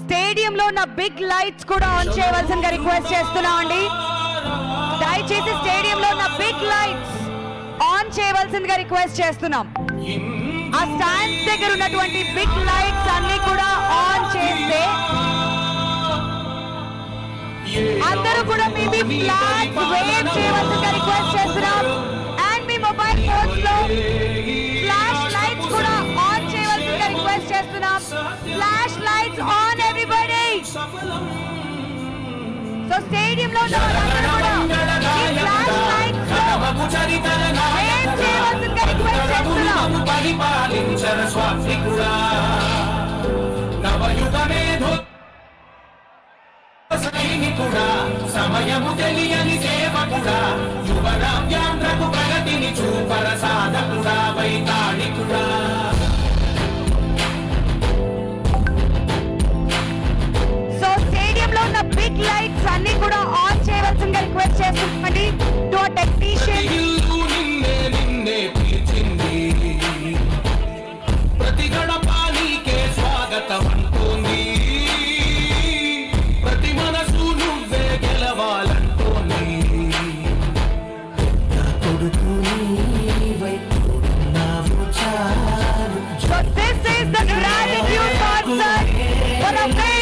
stadium లో ఉన్న big lights కూడా ఆన్ చేయవలసిందిగా రిక్వెస్ట్ చేస్తున్నామండి దయచేసి స్టేడియం లో ఉన్న బిగ్ లైట్స్ ఆన్ చేయవలసిందిగా రిక్వెస్ట్ చేస్తున్నాం ఆ స్టాండ్స్ దగ్గర ఉన్నటువంటి బిగ్ లైట్స్ అన్ని కూడా ఆన్ చేస్తే అందరూ కూడా మీ మీ ఫ్లాగ్స్ వేవ్ చేయవలసిందిగా రిక్వెస్ట్ చేస్తున్నాం అండ్ మీ మొబైల్ ఫోన్స్ లో ఫ్లాష్ లైట్స్ కూడా ఆన్ చేయవలసిందిగా రిక్వెస్ట్ చేస్తున్నాం flash lights on everybody so stadium లో ఉన్న వాళ్ళందరూ కూడా ఈ ఫ్లాష్ లైట్స్ లో వేవ్ చేయవలసిందిగా రిక్వెస్ట్ చేస్తున్నాం పరిపాలించర స్వామికుడా నవయుగమేధో సైనికుడా సమయము తెలియని సేవకుడా యువరాజ్యాంధ్రకు ప్రగతిని చూపర సాధకుడా వైతాళికుడా సో స్టేడియం లో ఉన్న బిగ్ లైట్స్ అన్ని కూడా ఆన్ చేయవలసిందిగా రిక్వెస్ట్ చేస్తున్నామండి టు టెక్నీషియన్ ఇల్లు నిన్నే నిన్నే పిలిచింది ప్రతి గడప నీకే స్వాగతం అంటోంది ప్రతి మనసు నువ్వే గెలవాలంటోంది నా కొడుకు నీవై తోడున్నావు చాలు So this is the gratitude concert for the